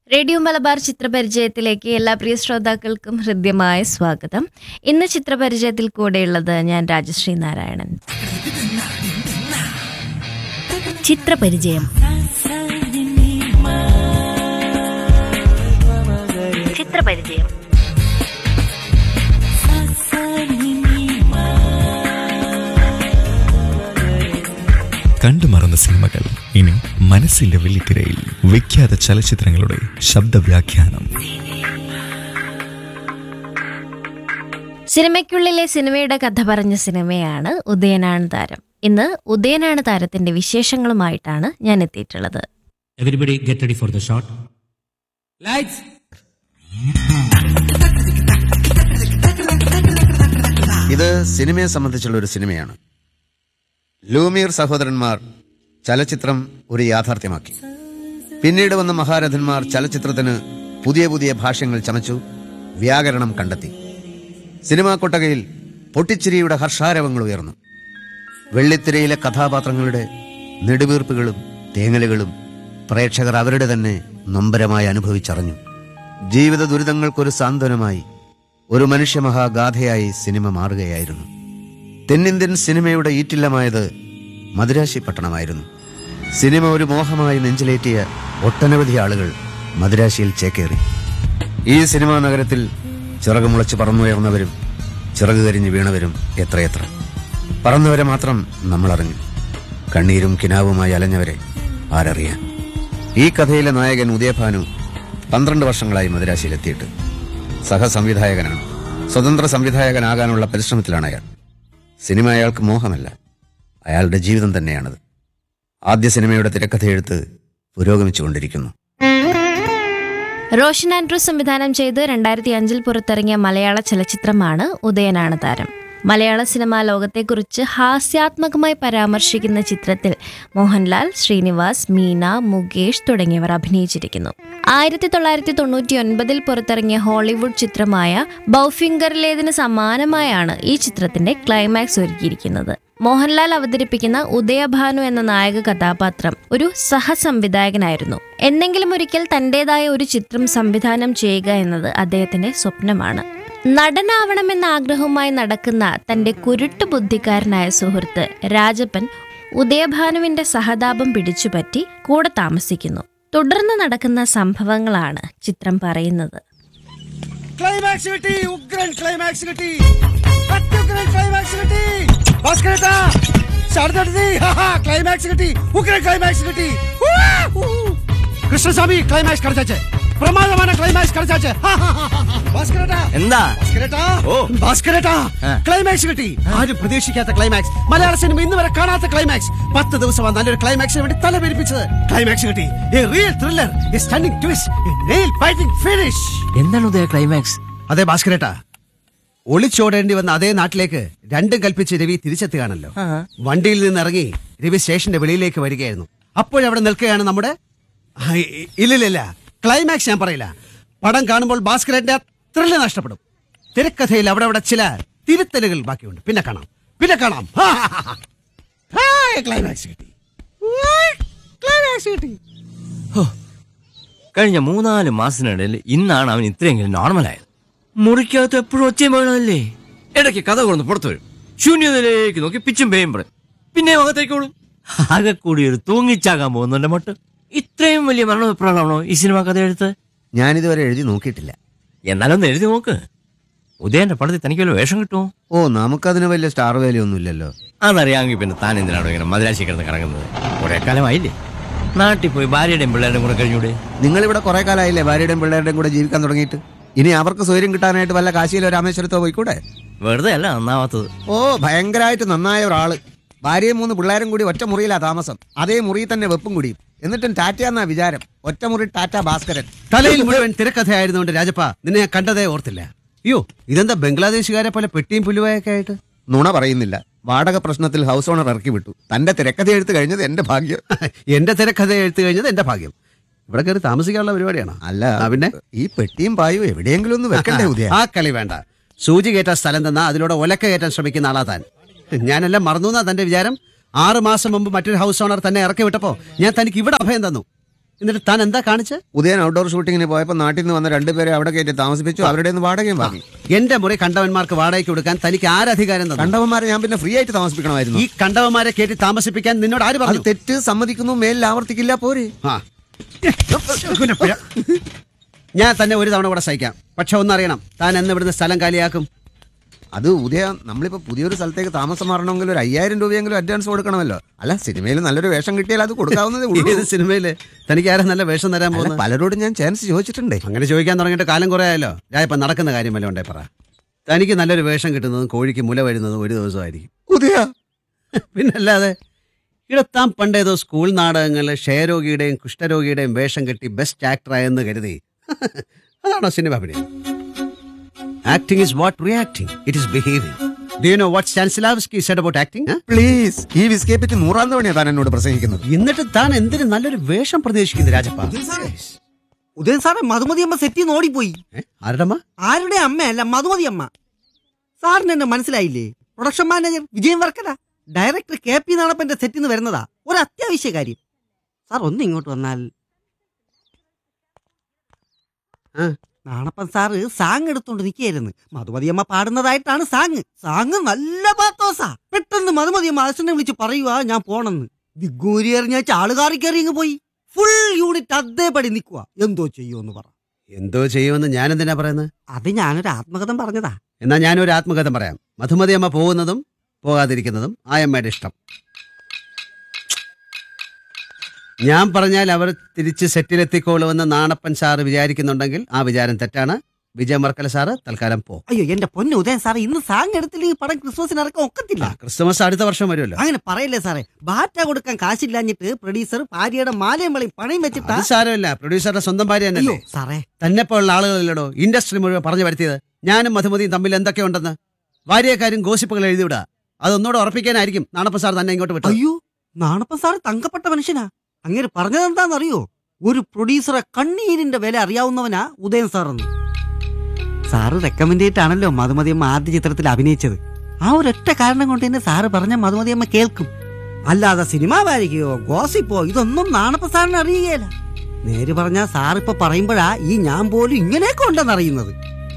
Radio Malabar ചിത്രപരിചയത്തിലേക്ക് എല്ലാ പ്രിയ ശ്രോതാക്കൾക്കും ഹൃദ്യമായ സ്വാഗതം ഇന്ന് ചിത്രപരിചയത്തിൽ കൂടെയുള്ളത് ഞാൻ രാജശ്രീ നാരായണൻ ചിത്രപരിചയം ചിത്രപരിചയം കണ്ടുമറന്ന സിനിമകൾ ഇനി മനസ്സിന്റെ വെള്ളിത്തിരയിൽ വിഖ്യാത ചലച്ചിത്രങ്ങളുടെ ശബ്ദവ്യാഖ്യാനം സിനിമയ്ക്കുള്ളിലെ സിനിമയുടെ കഥ പറഞ്ഞ സിനിമയാണ് ഉദയനാണ് താരം ഇന്ന് ഉദയനാണ് താരത്തിന്റെ വിശേഷങ്ങളുമായിട്ടാണ് ഞാൻ എത്തിയിട്ടുള്ളത് Everybody get ready for the shot. Lights. ഇത് സിനിമയെ സംബന്ധിച്ചുള്ള ഒരു സിനിമയാണ് ലൂമിയർ സഹോദരന്മാർ ചലച്ചിത്രം ഒരു യാഥാർത്ഥ്യമാക്കി പിന്നീട് വന്ന മഹാരഥന്മാർ ചലച്ചിത്രത്തിന് പുതിയ പുതിയ ഭാഷ്യങ്ങൾ ചമച്ചു വ്യാകരണം കണ്ടെത്തി സിനിമാ കൊട്ടകയിൽ പൊട്ടിച്ചിരിയുടെ ഹർഷാരവങ്ങൾ ഉയർന്നു വെള്ളിത്തിരയിലെ കഥാപാത്രങ്ങളുടെ നെടുവീർപ്പുകളും തേങ്ങലുകളും പ്രേക്ഷകർ അവരുടെ തന്നെ നൊമ്പരമായി അനുഭവിച്ചറിഞ്ഞു ജീവിത ദുരിതങ്ങൾക്കൊരു സാന്ത്വനമായി ഒരു മനുഷ്യമഹാഗാഥയായി സിനിമ മാറുകയായിരുന്നു തെന്നിന്ത്യൻ സിനിമയുടെ ഈറ്റില്ലമായത് മദുരാശി പട്ടണമായിരുന്നു സിനിമ ഒരു മോഹമായി നെഞ്ചിലേറ്റിയ ഒട്ടനവധി ആളുകൾ മദുരാശിയിൽ ചേക്കേറി ഈ സിനിമാ നഗരത്തിൽ ചിറകുമുളച്ച് പറന്നുയർന്നവരും ചിറക് കരിഞ്ഞ് വീണവരും എത്രയെത്ര പറന്നവരെ മാത്രം നമ്മൾ അറിഞ്ഞു കണ്ണീരും കിനാവുമായി അലഞ്ഞവരെ ആരറിയാൻ ഈ കഥയിലെ നായകൻ ഉദയഭാനു പന്ത്രണ്ട് വർഷങ്ങളായി മദുരാശിയിലെത്തിയിട്ട് സഹസംവിധായകനാണ് സ്വതന്ത്ര സംവിധായകനാകാനുള്ള പരിശ്രമത്തിലാണ് അയാൾ സിനിമ അയാൾക്ക് മോഹമല്ല അയാളുടെ ജീവിതം തന്നെയാണത് ആദ്യ സിനിമയുടെ തിരക്കഥയെഴുത്ത് പുരോഗമിച്ചുകൊണ്ടിരിക്കുന്നു റോഷൻ ആൻഡ്രൂസ് സംവിധാനം ചെയ്ത് രണ്ടായിരത്തി അഞ്ചിൽ പുറത്തിറങ്ങിയ മലയാള ചലച്ചിത്രമാണ് ഉദയനാണ് താരം മലയാള സിനിമാ ലോകത്തെക്കുറിച്ച് ഹാസ്യാത്മകമായി പരാമർശിക്കുന്ന ചിത്രത്തിൽ മോഹൻലാൽ ശ്രീനിവാസ് മീന മുകേഷ് തുടങ്ങിയവർ അഭിനയിച്ചിരിക്കുന്നു ആയിരത്തി തൊള്ളായിരത്തി തൊണ്ണൂറ്റി ഒൻപതിൽ പുറത്തിറങ്ങിയ ഹോളിവുഡ് ചിത്രമായ ബൗഫിംഗറിലേതിന് സമാനമായാണ് ഈ ചിത്രത്തിന്റെ ക്ലൈമാക്സ് ഒരുക്കിയിരിക്കുന്നത് മോഹൻലാൽ അവതരിപ്പിക്കുന്ന ഉദയഭാനു എന്ന നായക കഥാപാത്രം ഒരു സഹസംവിധായകനായിരുന്നു എന്നെങ്കിലും ഒരിക്കൽ തന്റേതായ ഒരു ചിത്രം സംവിധാനം ചെയ്യുക എന്നത് അദ്ദേഹത്തിന്റെ സ്വപ്നമാണ് നടനാവണമെന്ന ആഗ്രഹവുമായി നടക്കുന്ന തന്റെ കുരുട്ട് ബുദ്ധിക്കാരനായ സുഹൃത്ത് രാജപ്പൻ ഉദയഭാനുവിന്റെ സഹതാപം പിടിച്ചുപറ്റി കൂടെ താമസിക്കുന്നു തുടർന്ന് നടക്കുന്ന സംഭവങ്ങളാണ് ചിത്രം പറയുന്നത് ക്ലൈമാക്സ് കിട്ടി ഉഗ്രൻ ക്ലൈമാക്സ് കിട്ടി അത്യുഗ്രൻ ക്ലൈമാക്സ് കിട്ടി ഭാസ്കരേട്ടാ ശാരദി ക്ലൈമാക്സ് കിട്ടി ഉഗ്രൻ ക്ലൈമാക്സ് കിട്ടി ഊ, ഊ. കൃഷ്ണസ്വാമി ക്ലൈമാക്സ് കളിച്ചാച്ച് പ്രമാദமான ക്ലൈമാക്സ് കളിച്ചാച്ച് ഭാസ്കരേട്ടാ എന്താ ഭാസ്കരേട്ടാ ഓ. ഭാസ്കരേട്ടാ ക്ലൈമാക്സ് കിട്ടി ആരും പ്രതീക്ഷിക്കാത്ത ക്ലൈമാക്സ് മലയാള സിനിമ ഇന്ന് വരെ കാണാത്ത ക്ലൈമാക്സ് പത്ത് ദിവസമാണ് നല്ലൊരു ക്ലൈമാക്സിന് വേണ്ടി തലപെരിപ്പിച്ചത് ക്ലൈമാക്സ് കിട്ടി a real thriller a stunning twist a nail biting finish എന്താണ് ഉദയ ക്ലൈമാക്സ് അതെ ഭാസ്കരേട്ടാ ഒളിച്ചോടേണ്ടി വന്ന അതേ നാട്ടിലേക്ക് രണ്ടും കൽപ്പിച്ച് രവി തിരിച്ചെത്തുകയാണല്ലോ വണ്ടിയിൽ നിന്ന് ഇറങ്ങി രവി സ്റ്റേഷന്റെ വെളിയിലേക്ക് വരികയായിരുന്നു അപ്പോഴവിടെ നിൽക്കുകയാണ് നമ്മുടെ ആ, ഇ- ഇല്ലില്ലില്ല ക്ലൈമാക്സ് ഞാൻ പറയില്ല പടം കാണുമ്പോൾ ഭാസ്കരന്റെ ത്രില്ല് നഷ്ടപ്പെടും തിരക്കഥയിൽ അവിടെ അവിടെ ചില തിരുത്തലുകൾ ബാക്കിയുണ്ട് പിന്നെ കാണാം പിന്നെ കാണാം ക്ലൈമാക്സ് കിട്ടി ക്ലൈമാക്സ് കിട്ടി കഴിഞ്ഞ മൂന്നാല് മാസത്തിനിടയിൽ ഇന്നാണ് അവൻ ഇത്രയെങ്കിലും നോർമലായത് മുറിക്കകത്ത് എപ്പോഴും ഒച്ചയും വേണമല്ലേ ഇടയ്ക്ക് കഥ കൊണ്ടു പുറത്തു വരും ശൂന്യതയിലേക്ക് നോക്കി പിച്ചും പേയും പറയും പിന്നെ അകത്തേക്കോളും ആകെ കൂടി ഒരു തൂങ്ങിച്ചാകാൻ പോകുന്നുണ്ട് മട്ട് ഇത്രയും വലിയ മരണപ്രാണമാണോ ഈ സിനിമ കഥ എഴുത്ത് ഞാനിതുവരെ എഴുതി നോക്കിയിട്ടില്ല എന്നാലൊന്ന് എഴുതി നോക്ക് ഉദയന്റെ പടത്തിൽ തനിക്ക് വല്ല വേഷം കിട്ടുമോ ഓ നമുക്കതിന് വലിയ സ്റ്റാർ വാല്യൂ ഒന്നുമില്ലല്ലോ അതറിയാമെങ്കിൽ പിന്നെ താൻ എന്തിനാണോ ഇങ്ങനെ മദ്രാശി കിടന്ന് കറങ്ങുന്നത് കുറെ കാലമായില്ലേ നാട്ടിൽ പോയി ഭാര്യയുടെയും പിള്ളേരുടെയും കൂടെ കഴിഞ്ഞൂടെ നിങ്ങളിവിടെ കുറെ കാലമായില്ലേ ഭാര്യയുടെയും പിള്ളേരുടെയും കൂടെ ജീവിക്കാൻ തുടങ്ങിയിട്ട് ഇനി അവർക്ക് സൗകര്യം കിട്ടാനായിട്ട് വല്ല കാശിയിലോ രാമേശ്വരത്തോ പോയിക്കൂടെ വെറുതെ അല്ല നന്നാവാത്തത് ഓ ഭയങ്കരമായിട്ട് നന്നായ ഒരാള് ഭാര്യയും മൂന്ന് പിള്ളേരും കൂടി ഒറ്റ മുറിയിലാ താമസം അതേ മുറിയിൽ തന്നെ വെപ്പും കുടിയും എന്നിട്ടും ടാറ്റ എന്നാ വിചാരം ഒറ്റ മുറി ടാറ്റ ഭാസ്കരൻ തലയിൽ മുഴുവൻ തിരക്കഥയായിരുന്നുകൊണ്ട് രാജപ്പ നിന്നെ ഞാൻ കണ്ടതേ ഓർത്തില്ല അയ്യോ ഇതെന്താ ബംഗ്ലാദേശുകാരെ പോലെ പെട്ടിയും പുല്ലുവായൊക്കെ ആയിട്ട് നുണ പറയുന്നില്ല വാടക പ്രശ്നത്തിൽ ഹൗസ് ഓണർ ഇറക്കി വിട്ടു തന്റെ തിരക്കഥ എഴുത്ത് കഴിഞ്ഞത് എന്റെ ഭാഗ്യം എന്റെ തിരക്കഥ എഴുത്തു കഴിഞ്ഞത് എന്റെ ഭാഗ്യം ഇവിടെ കയറി താമസിക്കാനുള്ള പരിപാടിയാണോ അല്ല ആ, പിന്നെ ഈ പെട്ടിയും പായും എവിടെയെങ്കിലും ഒന്ന് വെക്കണ്ടേ ഉദയ ആ കളി വേണ്ട സൂചി കയറ്റാൻ സ്ഥലം തന്നാ അതിലൂടെ ഒലക്ക കയറ്റാൻ ശ്രമിക്കുന്ന ആളാ താൻ ഞാനെല്ലാം മറന്നു എന്നാ തന്റെ വിചാരം ആറ് മാസം മുമ്പ് മറ്റൊരു ഹൗസ് ഓണർ തന്നെ ഇറക്കി വിട്ടപ്പോ ഞാൻ തനിക്ക് ഇവിടെ അഭയം തന്നു എന്നിട്ട് താൻ എന്താ കാണിച്ച് ഉദയൻ ഔട്ട്ഡോർ ഷൂട്ടിങ്ങിന് പോയപ്പോൾ നാട്ടിൽ നിന്ന് വന്ന രണ്ടുപേരെ അവിടെ കയറ്റി താമസിപ്പിച്ചു അവരുടെ നിന്ന് വാടകയും വാങ്ങി എന്റെ മുറി കണ്ടവന്മാർക്ക് വാടകയ്ക്ക് കൊടുക്കാൻ തനിക്ക് ആരധികാരം തന്നു കണ്ടവന്മാരെ ഞാൻ പിന്നെ ഫ്രീ ആയിട്ട് താമസിപ്പിക്കണമായിരുന്നു ഈ കണ്ടവന്മാരെ കയറ്റി താമസിപ്പിക്കാൻ നിന്നോട് ആര് അത് പറഞ്ഞു തെറ്റ് സമ്മതിക്കുന്നു മേലിൽ ആവർത്തിക്കില്ല പോരെ ആ. ഞാൻ തന്നെ ഒരു തവണ കൂടെ സഹിക്കാം പക്ഷെ ഒന്നറിയണം താൻ എന്ന് ഇവിടുന്ന് സ്ഥലം കാലിയാക്കും അത് ഉദയ നമ്മളിപ്പോ പുതിയൊരു സ്ഥലത്തേക്ക് താമസം മാറണമെങ്കിൽ ഒരു അയ്യായിരം രൂപയെങ്കിലും അഡ്വാൻസ് കൊടുക്കണമല്ലോ അല്ല സിനിമയിൽ നല്ലൊരു വേഷം കിട്ടിയാൽ അത് കൊടുക്കാവുന്നതേ ഉള്ളൂ ഏത് സിനിമയില് തനിക്ക് ആരാ നല്ല വേഷം തരാൻ അല്ല, പോകുന്നത് പലരോടും ഞാൻ ചാൻസ് ചോദിച്ചിട്ടുണ്ടേ അങ്ങനെ ചോദിക്കാൻ തുടങ്ങിയിട്ട് കാലം കുറെ ആയല്ലോ ഞാൻ ഇപ്പൊ നടക്കുന്ന കാര്യം വല്ല ഉണ്ടേ പറ തനിക്ക് നല്ലൊരു വേഷം കിട്ടുന്നതും കോഴിക്ക് മുല വരുന്നതും ഒരു ദിവസമായിരിക്കും ഉദയ പിന്നല്ലാതെ ഇവിടെ താൻ പണ്ടേതോ സ്കൂൾ നാടകങ്ങളിൽ ക്ഷയരോഗിയുടെയും കുഷ്ഠരോഗിയുടെയും വേഷം കെട്ടി ബെസ്റ്റ് ആക്ടറായെന്ന് കരുതി അതാണോ സിനിമ അഭിനയം acting is what reacting it is behaving do you know what Stanislavski said about acting please ഈ വിസ്കെ പറ്റി നൂറാം തവണയാ താൻ എന്നോട് പ്രസംഗിക്കുന്നത് എന്നിട്ട് താൻ എന്തിന് നല്ലൊരു വേഷം പ്രതീക്ഷിക്കുന്നു രാജപ്പ ഉദയൻ സാറേ മധുമതി അമ്മ സെറ്റിൽ നിന്ന് ഓടിപ്പോയി ഏ? ആരുടമ്മ ആരുടെ അമ്മയല്ല മധുമതി അമ്മ സാറിന് എന്നെ മനസ്സിലായില്ലേ production manager Vijayan Varkala director K P നാണപ്പന്റെ സെറ്റിൽ നിന്ന് വരുന്നതാ ഒരു അത്യാവശ്യ കാര്യം സാർ ഒന്ന് ഇങ്ങോട്ട് വന്നാൽ ആ. നാണപ്പൻ സാറ് സാങ് എടുത്തോണ്ട് നിൽക്കുകയായിരുന്നു മധുമതി അമ്മ പാടുന്നതായിട്ടാണ് സാങ് സാങ് നല്ല പാത്തോസാ പെട്ടെന്ന് മധുമതി അമ്മ അച്ഛനെ വിളിച്ച് പറയുക ഞാൻ പോണെന്ന് ദിഗൂരി എറിഞ്ഞ ചാളുകാറി കയറി ഇങ്ങ് പോയി ഫുൾ യൂണിറ്റ് അതേപടി നിൽക്കുക എന്തോ ചെയ്യുമെന്ന് പറ എന്തോ ചെയ്യുമെന്ന് ഞാൻ എന്തിനാ പറയുന്നത് അത് ഞാനൊരു ആത്മകഥം പറഞ്ഞതാ എന്നാ ഞാനൊരു ആത്മകഥം പറയാം മധുമതി അമ്മ പോകുന്നതും പോകാതിരിക്കുന്നതും ആ അമ്മയുടെ ഇഷ്ടം ഞാൻ പറഞ്ഞാൽ അവർ തിരിച്ച് സെറ്റിലെത്തിക്കോളുമെന്ന് നാണപ്പൻ സാറ് വിചാരിക്കുന്നുണ്ടെങ്കിൽ ആ വിചാരം തെറ്റാണ് വിജയ് മർക്കല സാറ് തൽക്കാലം പോ അയ്യോ എന്റെ പൊന്നു ഉദയൻ സാറേ ഇന്ന് സാങ് എടുത്തില്ലെങ്കിൽ പടം ക്രിസ്മസിന് ഇറക്കാൻ ഒക്കത്തില്ല ക്രിസ്തുമസ് അടുത്ത വർഷം വരുമല്ലോ അങ്ങനെ പറയല്ലേ സാറേ ബാറ്റ കൊടുക്കാൻ കാശില്ലാഞ്ഞിട്ട് പ്രൊഡ്യൂസർ ഭാര്യയുടെ മാലയും വളയും പണയം വെച്ചിട്ടാ അത് സാരമില്ല പ്രൊഡ്യൂസറുടെ സ്വന്തം ഭാര്യ അയ്യോ തന്നെയല്ലേ സാറേ തന്നെ പോലുള്ള ആളുകളില്ലടോ ഇൻഡസ്ട്രി മുഴുവൻ പറഞ്ഞു വരുത്തിയത് ഞാനും മധുമതിയും തമ്മിൽ എന്തൊക്കെയുണ്ടെന്ന് ഭാര്യക്കാരും ഗോസിപ്പുകൾ എഴുതിവിടുക അതൊന്നുകൂടെ ഉറപ്പിക്കാനായിരിക്കും നാണപ്പൻ സാർ തന്നെ ഇങ്ങോട്ട് വിട്ടത് അയ്യോ നാണപ്പൻ സാറ് തങ്കപ്പെട്ട മനുഷ്യനാ അങ്ങനെ പറഞ്ഞത് എന്താണെന്നറിയോ ഒരു പ്രൊഡ്യൂസറെ കണ്ണീരിന്റെ വില അറിയാവുന്നവനാ ഉദയൻ സാറെന്ന് സാറ് റെക്കമെൻഡ് ചെയ്തിട്ടാണല്ലോ മധുമതിയമ്മ ആദ്യ ചിത്രത്തിൽ അഭിനയിച്ചത് ആ ഒരൊറ്റ കാരണം കൊണ്ട് തന്നെ സാറ് പറഞ്ഞ മധുമതിയമ്മ കേൾക്കും അല്ലാതെ സിനിമ വാരികയോ ഗോസിപ്പോ ഇതൊന്നും നാണപ്പ സാറിന് അറിയുകയില്ല നേര് പറഞ്ഞ സാർ ഇപ്പൊ പറയുമ്പോഴാ ഈ ഞാൻ പോലും ഇങ്ങനെയൊക്കെ ഉണ്ടെന്ന് അറിയുന്നത്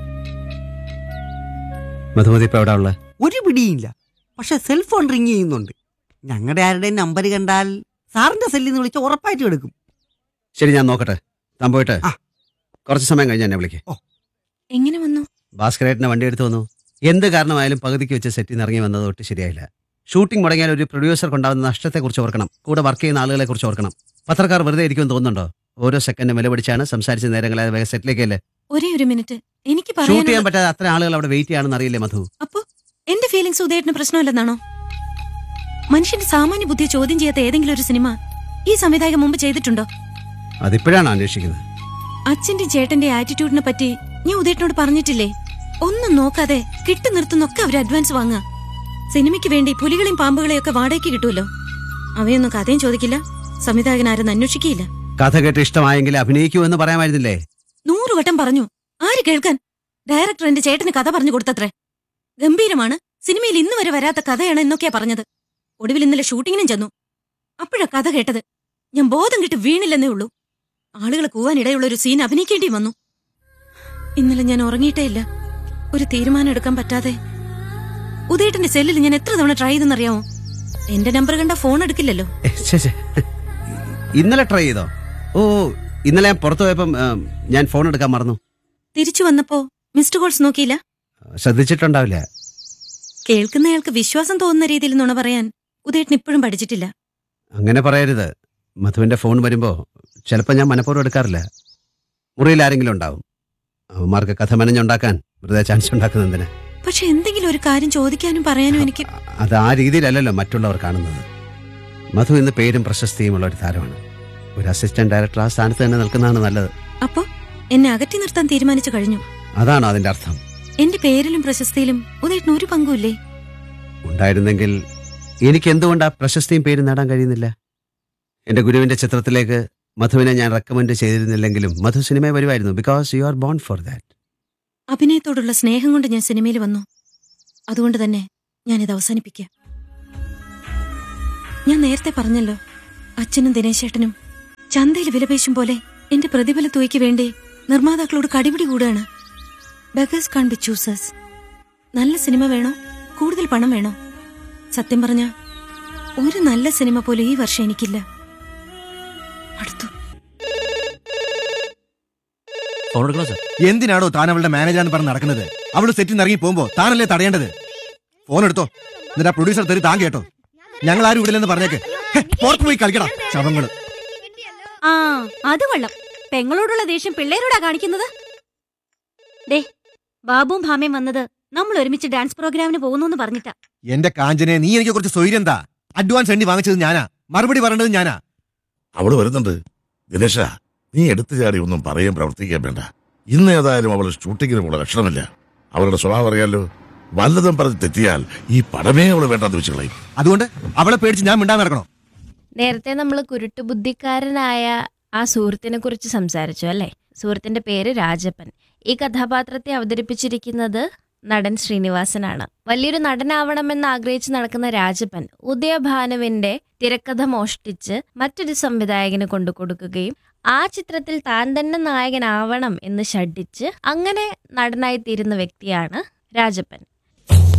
മധുമതി ഇപ്പൊ എവിടെ ഉള്ളത് ഒരു പിടിയില്ല പക്ഷെ സെൽഫോൺ റിങ് ചെയ്യുന്നുണ്ട് ഞങ്ങളുടെ ആരുടെയും നമ്പർ കണ്ടാൽ സാറിന്റെ സെല്ലിൽ നിന്ന് വിളിച്ച് ഉറപ്പായിട്ട് എടുക്കും ശരി ഞാൻ നോക്കട്ടെ താൻ പോയിട്ട് ആ. കുറച്ച് സമയം കഴിഞ്ഞ് എന്നെ വിളിക്കേ എങ്ങനെ വന്നു ഭാസ്കരേട്ടനെ വണ്ടി എടുത്തു വന്നു എന്ത് കാരണമായാലും പകുതിക്ക് വെച്ച് സെറ്റിൽ നിന്ന് ഇറങ്ങി വന്നത് ഒട്ട് ശരിയായില്ല ഷൂട്ടിംഗ് മുടങ്ങിയാൽ ഒരു പ്രൊഡ്യൂസർക്ക് നഷ്ടത്തെക്കുറിച്ച് ഓർക്കണം കൂടെ വർക്ക് ചെയ്യുന്ന ആളുകളെ കുറിച്ച് ഓർക്കണം പത്രക്കാർ വെറുതെ ഇരിക്കുമെന്ന് തോന്നുന്നുണ്ടോ ഓരോ സെക്കൻഡും വില പിടിച്ചാണ് സംസാരിച്ച നേരങ്ങളെ വേഗം സെറ്റിലേക്കല്ലേ ഒരേ ഒരു മിനിറ്റ് എനിക്ക് ഷൂട്ട് ചെയ്യാൻ പറയാൻ പറ്റാതെ അത്ര ആളുകൾ അവിടെ വെയിറ്റ് ചെയ്യാണെന്ന് അറിയില്ലേ മധു അപ്പോ എന്റെ ഫീലിങ്സ് ഉദയേട്ടന് പ്രശ്നമല്ലെന്നാണോ മനുഷ്യന്റെ സാമാന്യ ബുദ്ധിയെ ചോദ്യം ചെയ്യാത്ത ഏതെങ്കിലും ഒരു സിനിമ ഈ സംവിധായകൻ മുമ്പ് ചെയ്തിട്ടുണ്ടോ അതിപ്പോഴാണ് അന്വേഷിക്കുന്നത് അച്ഛന്റെ ചേട്ടന്റെ ആറ്റിറ്റ്യൂഡിനെ പറ്റി ഞാൻ ഉദയേട്ടനോട് പറഞ്ഞിട്ടില്ലേ ഒന്നും നോക്കാതെ കിട്ടു നിർത്തുന്നൊക്കെ അവർ അഡ്വാൻസ് വാങ്ങുക സിനിമയ്ക്ക് വേണ്ടി പുലികളെയും പാമ്പുകളെയും ഒക്കെ വാടകയ്ക്ക് കിട്ടുമല്ലോ അവയൊന്നും കഥയും ചോദിക്കില്ല സംവിധായകൻ ആരെന്ന് അന്വേഷിക്കുകയില്ല കഥ കേട്ട് ഇഷ്ടമായെങ്കിൽ അഭിനയിക്കൂ എന്ന് പറയാമായിരുന്നില്ലേ നൂറു വട്ടം പറഞ്ഞു ആര് കേൾക്കാൻ ഡയറക്ടർ എന്റെ ചേട്ടന് കഥ പറഞ്ഞു കൊടുത്തത്രേ ഗംഭീരമാണ് സിനിമയിൽ ഇന്ന് വരെ വരാത്ത കഥയാണ് എന്നൊക്കെയാ പറഞ്ഞത് ഒടുവിൽ ഇന്നലെ ഷൂട്ടിങ്ങിനും ചെന്നു അപ്പോഴാ കഥ കേട്ടത് ഞാൻ ബോധം കിട്ടി വീണില്ലെന്നേ ഉള്ളൂ ആളുകൾ കൂവാനിടയുള്ള ഒരു സീൻ അഭിനയിക്കേണ്ടി വന്നു ഇന്നലെ ഞാൻ ഉറങ്ങിയിട്ടേ ഇല്ല ഒരു തീരുമാനം എടുക്കാൻ പറ്റാതെ ഉദയേട്ടന്റെ സെല്ലിൽ ഞാൻ എത്ര തവണ ട്രൈ ചെയ്തെന്നറിയാമോ എന്റെ നമ്പർ കണ്ട ഫോൺ എടുക്കില്ലല്ലോ ഏ, ശ്ശെ, ശ്ശെ. ഇന്നലെ ട്രൈ ചെയ്തോ ഓ ഓ, ഇന്നലെ ഞാൻ പുറത്തു പോയപ്പം ആ, ഞാൻ ഫോൺ എടുക്കാൻ മറന്നു തിരിച്ചു വന്നപ്പോ മിസ്ഡ് കോൾസ് നോക്കിയില്ല ശ്രദ്ധിച്ചിട്ടുണ്ടാവില്ല കേൾക്കുന്നയാൾക്ക് വിശ്വാസം തോന്നുന്ന രീതിയിൽ നുണ പറയാൻ ഉദയേട്ടൻ ഇപ്പോഴും പഠിച്ചിട്ടില്ല അങ്ങനെ പറയരുത് മധുവിന്റെ ഫോൺ വരുമ്പോ ചിലപ്പോൾ ഞാൻ മനഃപൂർവ്വം എടുക്കാറില്ല മുറിയിൽ ആരെങ്കിലും ഉണ്ടാവും അവന്മാർക്ക് കഥ മെനഞ്ഞുണ്ടാക്കാൻ വെറുതെ ചാൻസ് ഉണ്ടാക്കുന്നതിന് പക്ഷെ എന്തെങ്കിലും ഒരു കാര്യം ചോദിക്കാനും പറയാനും എനിക്ക് അത് ആ രീതിയിലല്ലല്ലോ മറ്റുള്ളവർ കാണുന്നത് മധു ഇന്ന് പേരും പ്രശസ്തിയും ഉള്ള ഒരു താരമാണ് ഒരു അസിസ്റ്റന്റ് ഡയറക്ടർ ആ സ്ഥാനത്ത് തന്നെ നിൽക്കുന്നതാണ് നല്ലത് അപ്പോ എന്നെ അകറ്റി നിർത്താൻ തീരുമാനിച്ചു കഴിഞ്ഞു അതാണോ അതിന്റെ അർത്ഥം എന്റെ പേരിലും പ്രശസ്തിയിലും ഉദയേട്ടന് ഒരു പങ്കുമില്ലേ ഉണ്ടായിരുന്നെങ്കിൽ എനിക്ക് എന്തുകൊണ്ട് ആ പ്രശസ്തിയും പേരും നേടാൻ കഴിയുന്നില്ല എന്റെ ഗുരുവിന്റെ ചിത്രത്തിലേക്ക് മധുവിനെ ഞാൻ റെക്കമെൻഡ് ചെയ്തിരുന്നില്ലെങ്കിലും മധു സിനിമ വരുമായിരുന്നു because you are born for that അഭിനയത്തോടുള്ള സ്നേഹം കൊണ്ട് ഞാൻ സിനിമയിൽ വന്നു അതുകൊണ്ട് തന്നെ ഞാനിത് അവസാനിപ്പിക്കാം ഞാൻ നേരത്തെ പറഞ്ഞല്ലോ അച്ഛനും ദിനേശേട്ടനും ചന്തയിൽ വിലപേശും പോലെ എന്റെ പ്രതിഫല തുകയ്ക്ക് വേണ്ടി നിർമ്മാതാക്കളോട് കടിപിടി കൂടുകയാണ് ബഗേഴ്സ് കാൺ ബി ചൂസേഴ്സ് നല്ല സിനിമ വേണോ കൂടുതൽ പണം വേണോ സത്യം പറഞ്ഞ ഒരു നല്ല സിനിമ പോലും ഈ വർഷം എനിക്കില്ല അടുത്തു ഫോൺ എടുക്കണോ സാർ എന്തിനാണോ താൻ അവളുടെ മാനേജറാന്ന് പറഞ്ഞ് നടക്കുന്നത് അവള് സെറ്റിൽ നിന്ന് ഇറങ്ങി പോകുമ്പോ താനല്ലേ തടയേണ്ടത് ഫോൺ എടുത്തോ എന്നിട്ട് ആ പ്രൊഡ്യൂസർ തരും താൻ കേട്ടോ ഞങ്ങൾ ആരും ഇവിടില്ലെന്ന് പറഞ്ഞേക്ക് ഹെ, പുറത്ത് പോയി കളിക്കടാ ശവങ്ങള് ആ അത് കൊള്ളാം പെങ്ങളോടുള്ള ദേഷ്യം പിള്ളേരോടാ കാണിക്കുന്നത് ദേ ബാബുവും ഭാമയും വന്നത് നമ്മൾ ഒരുമിച്ച് ഡാൻസ് പ്രോഗ്രാമിന് പോകുന്നു പറഞ്ഞിട്ടാ എന്റെ കാഞ്ചനെ നീ എനിക്ക് കുറച്ച് സ്വൈര്യം എന്താ അഡ്വാൻസ് എണ്ണി വാങ്ങിച്ചത് ഞാനാ മറുപടി പറയേണ്ടത് ഞാനാ അവള് വരുന്നുണ്ട് ദിനേശ നീ എടുത്തു ചാടി ഒന്നും പറയാൻ പ്രവർത്തിക്കാൻ വേണ്ട ഇന്ന് ഏതായാലും അവൾ ഷൂട്ടിങ്ങിന് പോണ ലക്ഷണമില്ല അവളുടെ സ്വഭാവം അറിയാലോ വല്ലതും പറഞ്ഞ് തെറ്റിയാൽ ഈ പടമേ അവള് വേണ്ടാന്ന് വെച്ച് കളയും അതുകൊണ്ട് അവളെ പേടിച്ച് ഞാൻ മിണ്ടാൻ നടക്കണോ നേരത്തെ നമ്മൾ കുരുട്ടുബുദ്ധിക്കാരനായ ആ സുഹൃത്തിനെ കുറിച്ച് സംസാരിച്ചു അല്ലേ സുഹൃത്തിന്റെ പേര് രാജപ്പൻ ഈ കഥാപാത്രത്തെ അവതരിപ്പിച്ചിരിക്കുന്നത് നടൻ ശ്രീനിവാസനാണ് വലിയൊരു നടനാവണമെന്ന് ആഗ്രഹിച്ച് നടക്കുന്ന രാജപ്പൻ ഉദയഭാനുവിന്റെ തിരക്കഥ മോഷ്ടിച്ച് മറ്റൊരു സംവിധായകന് കൊണ്ടു കൊടുക്കുകയും ആ ചിത്രത്തിൽ താൻ തന്നെ നായകനാവണം എന്ന് ഷഡിച്ച് അങ്ങനെ നടനായി തീരുന്ന വ്യക്തിയാണ് രാജപ്പൻ